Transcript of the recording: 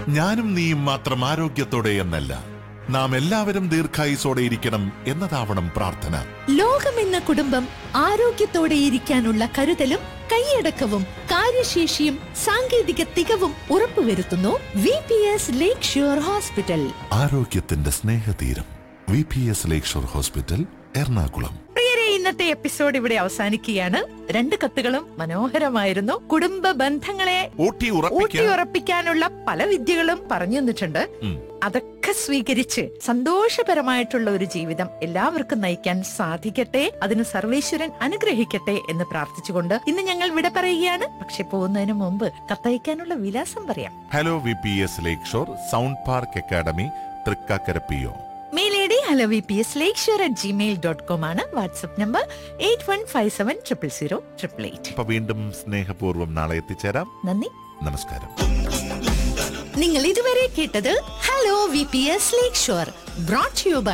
ഞാനും നീയും മാത്രം ആരോഗ്യത്തോടെ എന്നല്ല നാം എല്ലാവരും ദീർഘായുസോടെ ഇരിക്കണം എന്നതാവണം പ്രാർത്ഥന ലോകമെന്ന കുടുംബം ആരോഗ്യത്തോടെ ഇരിക്കാനുള്ള കരുതലും കൈയടക്കവും കാര്യശേഷിയും സാങ്കേതിക തികവും ഉറപ്പുവരുത്തുന്നു V P S Lakeshore hospital ആരോഗ്യത്തിന്റെ സ്നേഹതീരം V P S Lakeshore hospital എറണാകുളം പ്രിയരെ ഇന്നത്തെ എപ്പിസോഡ് ഇവിടെ അവസാനിക്കുകയാണ് രണ്ട് കത്തുകളും മനോഹരമായിരുന്നു കുടുംബ ബന്ധങ്ങളെ ഊട്ടി ഉറപ്പിക്കാൻ ഊട്ടിയുറപ്പിക്കാനുള്ള പല വിദ്യകളും പറഞ്ഞു തന്നിട്ടുണ്ട് ഉം. അതൊക്കെ സ്വീകരിച്ച് സന്തോഷപരമായിട്ടുള്ള ഒരു ജീവിതം എല്ലാവർക്കും നയിക്കാൻ സാധിക്കട്ടെ അതിന് സർവേശ്വരൻ അനുഗ്രഹിക്കട്ടെ എന്ന് പ്രാർത്ഥിച്ചുകൊണ്ട് ഇന്ന് ഞങ്ങൾ വിട പറയുകയാണ് പക്ഷെ പോകുന്നതിന് മുമ്പ് കത്തയക്കാനുള്ള വിലാസം പറയാം hello V P S Lakeshore Sound Park Academy Thrikkakara P O mail I D hello V P S Lakeshore at Gmail dot com ആണ് WhatsApp number eight one five seven triple zero triple eight അപ്പൊ വീണ്ടും സ്നേഹപൂർവ്വം നാളെ എത്തിച്ചേരാം നന്ദി നമസ്കാരം നിങ്ങൾ ഇതുവരെ കേട്ടത് hello V P S Lakeshore brought U